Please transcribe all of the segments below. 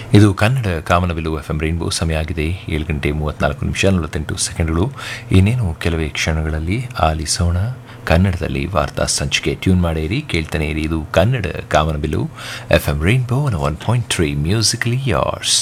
ಇದು ಕನ್ನಡ ಕಾಮನಬಿಲ್ಲು F M rainbow ಸಮಯ ಆಗಿದೆ ಏಳು ಗಂಟೆ ಮೂವತ್ನಾಲ್ಕು ನಿಮಿಷ ನಲವತ್ತೆಂಟು ಸೆಕೆಂಡ್ಗಳು ಇನ್ನೇನು ಕೆಲವೇ ಕ್ಷಣಗಳಲ್ಲಿ ಆಲಿಸೋಣ ಕನ್ನಡದಲ್ಲಿ ವಾರ್ತಾ ಸಂಚಿಕೆ ಟ್ಯೂನ್ ಮಾಡಿರಿ ಕೇಳ್ತಾನೆ ಇರಿ ಇದು ಕನ್ನಡ ಕಾಮನಬಿಲ್ಲು F M rainbow one point three musically yours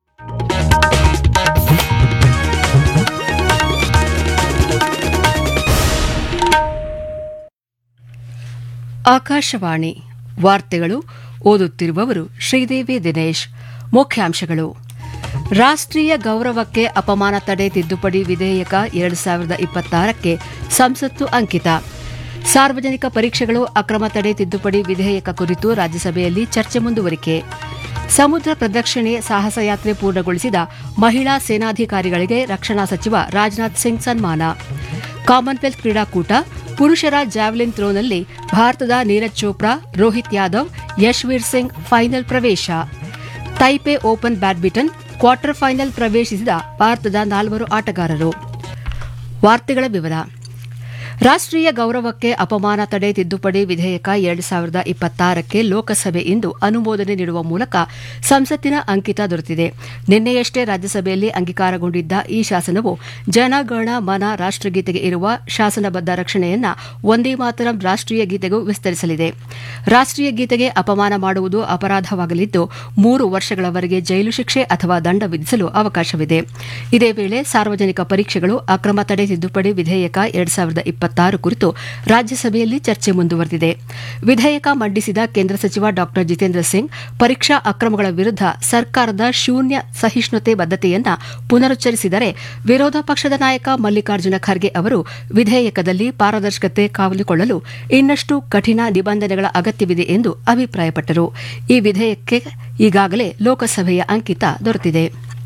Akashvani ವಾರ್ತೆಗಳು ಓದುತ್ತಿರುವವರು ಶ್ರೀದೇವಿ ದಿನೇಶ್ ಮುಖ್ಯಾಂಶಗಳು ರಾಷ್ಟ್ರೀಯ ಗೌರವಕ್ಕೆ ಅಪಮಾನ ತಡೆ ತಿದ್ದುಪಡಿ ವಿಧೇಯಕ ಎರಡು ಸಾವಿರದ ಇಪ್ಪತ್ತಾರಕ್ಕೆ ಸಂಸತ್ತು ಅಂಕಿತ ಸಾರ್ವಜನಿಕ ಪರೀಕ್ಷೆಗಳು ಅಕ್ರಮ ತಡೆ ತಿದ್ದುಪಡಿ ವಿಧೇಯಕ ಕುರಿತು ರಾಜ್ಯಸಭೆಯಲ್ಲಿ ಚರ್ಚೆ ಮುಂದುವರಿಕೆ ಸಮುದ್ರ ಪ್ರದಕ್ಷಿಣೆ ಸಾಹಸಯಾತ್ರೆ ಪೂರ್ಣಗೊಳಿಸಿದ ಮಹಿಳಾ ಸೇನಾಧಿಕಾರಿಗಳಿಗೆ ರಕ್ಷಣಾ ಸಚಿವ ರಾಜನಾಥ್ ಸಿಂಗ್ ಸನ್ಮಾನ ಕಾಮನ್ವೆಲ್ತ್ ಕ್ರೀಡಾಕೂಟ ಪುರುಷರ ಜಾವೆಲಿನ್ ಥ್ರೋನಲ್ಲಿ ಭಾರತದ ನೀರಜ್ ಚೋಪ್ರಾ ರೋಹಿತ್ ಯಾದವ್ ಯಶ್ವೀರ್ ಸಿಂಗ್ ಫೈನಲ್ ಪ್ರವೇಶ Taipei open badminton quarter final ಪ್ರವೇಶಿಸಿದ ಭಾರತದ ನಾಲ್ವರು ಆಟಗಾರರು ವಾರ್ತೆಗಳ ವಿವರ ರಾಷ್ಟ್ರೀಯ ಗೌರವಕ್ಕೆ ಅಪಮಾನ ತಡೆ ತಿದ್ದುಪಡಿ ವಿಧೇಯಕ ಎರಡು ಸಾವಿರದ ಇಪ್ಪತ್ತಾರಕ್ಕೆ ಲೋಕಸಭೆ ಇಂದು ಅನುಮೋದನೆ ನೀಡುವ ಮೂಲಕ ಸಂಸತ್ತಿನ ಅಂಕಿತ ದೊರೆತಿದೆ ನಿನ್ನೆಯಷ್ಟೇ ರಾಜ್ಯಸಭೆಯಲ್ಲಿ ಅಂಗೀಕಾರಗೊಂಡಿದ್ದ ಈ ಶಾಸನವು ಜನಗಣ ಮನ ರಾಷ್ಟ್ರಗೀತೆಗೆ ಇರುವ ಶಾಸನಬದ್ದ ರಕ್ಷಣೆಯನ್ನ ಒಂದೇ ಮಾತರಂ ರಾಷ್ಟ್ರೀಯ ಗೀತೆಗೂ ವಿಸ್ತರಿಸಲಿದೆ ರಾಷ್ಟ್ರೀಯ ಗೀತೆಗೆ ಅಪಮಾನ ಮಾಡುವುದು ಅಪರಾಧವಾಗಲಿದ್ದು ಮೂರು ವರ್ಷಗಳವರೆಗೆ ಜೈಲು ಶಿಕ್ಷೆ ಅಥವಾ ದಂಡ ವಿಧಿಸಲು ಅವಕಾಶವಿದೆ ಇದೇ ವೇಳೆ ಸಾರ್ವಜನಿಕ ಪರೀಕ್ಷೆಗಳು ಅಕ್ರಮ ತಡೆ ತಿದ್ದುಪಡಿ ವಿಧೇಯಕ ಎರಡು ಸಾವಿರದ ಇಪ್ಪತ್ತಾರು ಕುರಿತು ರಾಜ್ಯಸಭೆಯಲ್ಲಿ ಚರ್ಚೆ ಮುಂದುವರೆದಿದೆ ವಿಧೇಯಕ ಮಂಡಿಸಿದ ಕೇಂದ್ರ ಸಚಿವ ಡಾ ಜಿತೇಂದ್ರ ಸಿಂಗ್ ಪರೀಕ್ಷಾ ಅಕ್ರಮಗಳ ವಿರುದ್ಧ ಸರ್ಕಾರದ ಶೂನ್ಯ ಸಹಿಷ್ಣುತೆ ಬದ್ಧತೆಯನ್ನ ಪುನರುಚ್ಚರಿಸಿದರೆ ವಿರೋಧ ಪಕ್ಷದ ನಾಯಕ ಮಲ್ಲಿಕಾರ್ಜುನ ಖರ್ಗೆ ಅವರು ವಿಧೇಯಕದಲ್ಲಿ ಪಾರದರ್ಶಕತೆ ಕಾವಲುಕೊಳ್ಳಲು ಇನ್ನಷ್ಟು ಕಠಿಣ ನಿಬಂಧನೆಗಳ ಅಗತ್ಯವಿದೆ ಎಂದು ಅಭಿಪ್ರಾಯಪಟ್ಟರು ಈ ವಿಧೇಯಕಕ್ಕೆ ಈಗಾಗಲೇ ಲೋಕಸಭೆಯ ಅಂಕಿತ ದೊರೆತಿದೆ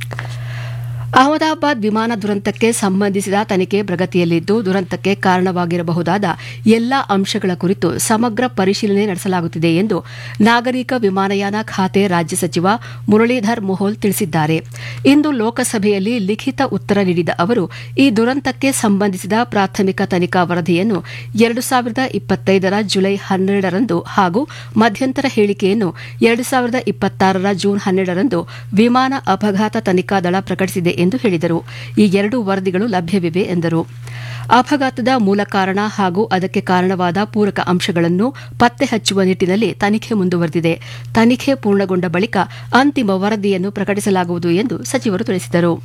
ಅಹಮದಾಬಾದ್ ವಿಮಾನ ದುರಂತಕ್ಕೆ ಸಂಬಂಧಿಸಿದ ತನಿಖೆ ಪ್ರಗತಿಯಲ್ಲಿದ್ದು ದುರಂತಕ್ಕೆ ಕಾರಣವಾಗಿರಬಹುದಾದ ಎಲ್ಲಾ ಅಂಶಗಳ ಕುರಿತು ಸಮಗ್ರ ಪರಿಶೀಲನೆ ನಡೆಸಲಾಗುತ್ತಿದೆ ಎಂದು ನಾಗರಿಕ ವಿಮಾನಯಾನ ಖಾತೆ ರಾಜ್ಯ ಸಚಿವ ಮುರಳೀಧರ್ ಮೊಹೋಲ್ ತಿಳಿಸಿದ್ದಾರೆ ಇಂದು ಲೋಕಸಭೆಯಲ್ಲಿ ಲಿಖಿತ ಉತ್ತರ ನೀಡಿದ ಅವರು ಈ ದುರಂತಕ್ಕೆ ಸಂಬಂಧಿಸಿದ ಪ್ರಾಥಮಿಕ ತನಿಖಾ ವರದಿಯನ್ನು ಎರಡು ಸಾವಿರದ ಇಪ್ಪತ್ತೈದರ ಜುಲೈ ಹನ್ನೆರಡರಂದು ಹಾಗೂ ಮಧ್ಯಂತರ ಹೇಳಿಕೆಯನ್ನು ಎರಡು ಸಾವಿರದ ಇಪ್ಪತ್ತಾರರ ಜೂನ್ ಹನ್ನೆರಡರಂದು ವಿಮಾನ ಅಪಘಾತ ತನಿಖಾ ದಳ ಪ್ರಕಟಿಸಿದೆ ಎಂದು ಹೇಳಿದರು ಈ ಎರಡು ವರದಿಗಳು ಲಭ್ಯವಿವೆ ಎಂದರು ಅಪಘಾತದ ಮೂಲ ಕಾರಣ ಹಾಗೂ ಅದಕ್ಕೆ ಕಾರಣವಾದ ಪೂರಕ ಅಂಶಗಳನ್ನು ಪತ್ತೆ ಹಚ್ಚುವ ನಿಟ್ಟಿನಲ್ಲಿ ತನಿಖೆ ಮುಂದುವರೆದಿದೆ ತನಿಖೆ ಪೂರ್ಣಗೊಂಡ ಬಳಿಕ ಅಂತಿಮ ವರದಿಯನ್ನು ಪ್ರಕಟಿಸಲಾಗುವುದು ಎಂದು ಸಚಿವರು ತಿಳಿಸಿದರು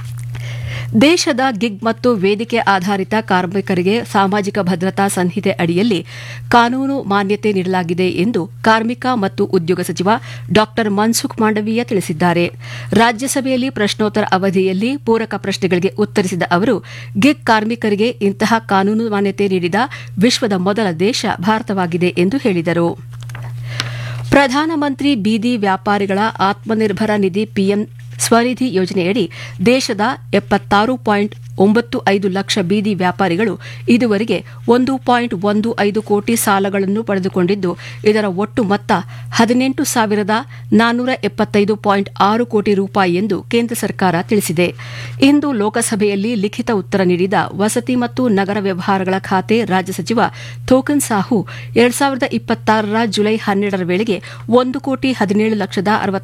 ದೇಶದ ಗಿಗ್ ಮತ್ತು ವೇದಿಕೆ ಆಧಾರಿತ ಕಾರ್ಮಿಕರಿಗೆ ಸಾಮಾಜಿಕ ಭದ್ರತಾ ಸಂಹಿತೆ ಅಡಿಯಲ್ಲಿ ಕಾನೂನು ಮಾನ್ಯತೆ ನೀಡಲಾಗಿದೆ ಎಂದು ಕಾರ್ಮಿಕ ಮತ್ತು ಉದ್ಯೋಗ ಸಚಿವ ಡಾ ಮನ್ಸುಖ್ ಮಾಂಡವೀಯ ತಿಳಿಸಿದ್ದಾರೆ ರಾಜ್ಯಸಭೆಯಲ್ಲಿ ಪ್ರಶ್ನೋತ್ತರ ಅವಧಿಯಲ್ಲಿ ಪೂರಕ ಪ್ರಶ್ನೆಗಳಿಗೆ ಉತ್ತರಿಸಿದ ಅವರು ಗಿಗ್ ಕಾರ್ಮಿಕರಿಗೆ ಇಂತಹ ಕಾನೂನು ಮಾನ್ಯತೆ ನೀಡಿದ ವಿಶ್ವದ ಮೊದಲ ದೇಶ ಭಾರತವಾಗಿದೆ ಎಂದು ಹೇಳಿದರು ಪ್ರಧಾನಮಂತ್ರಿ ಬೀದಿ ವ್ಯಾಪಾರಿಗಳ ಆತ್ಮನಿರ್ಭರ ನಿಧಿ ಪಿಎಂ ಸ್ವನಿಧಿ ಯೋಜನೆಯಡಿ ದೇಶದ ಎಪ್ಪತ್ತಾರು ಪಾಯಿಂಟ್ ಒಂಬತ್ತು ಐದು ಲಕ್ಷ ಬೀದಿ ವ್ಯಾಪಾರಿಗಳು ಇದುವರೆಗೆ ಒಂದು ಪಾಯಿಂಟ್ ಒಂದು ಐದು ಕೋಟಿ ಸಾಲಗಳನ್ನು ಪಡೆದುಕೊಂಡಿದ್ದು ಇದರ ಒಟ್ಟು ಮೊತ್ತ ಹದಿನೆಂಟು ಸಾವಿರದ ನಾನ್ನೂರ ಎಪ್ಪತ್ತೈದು ಪಾಯಿಂಟ್ ಆರು ಕೋಟಿ ರೂಪಾಯಿ ಎಂದು ಕೇಂದ್ರ ಸರ್ಕಾರ ತಿಳಿಸಿದೆ ಇಂದು ಲೋಕಸಭೆಯಲ್ಲಿ ಲಿಖಿತ ಉತ್ತರ ನೀಡಿದ ವಸತಿ ಮತ್ತು ನಗರ ವ್ಯವಹಾರಗಳ ಖಾತೆ ರಾಜ್ಯ ಸಚಿವ ಥೋಕನ್ ಸಾಹು ಎರಡ್ ಸಾವಿರದ ಇಪ್ಪತ್ತಾರರ ಜುಲೈ ಹನ್ನೆರಡರ ವೇಳೆಗೆ ಒಂದು ಕೋಟಿ ಹದಿನೇಳು ಲಕ್ಷದ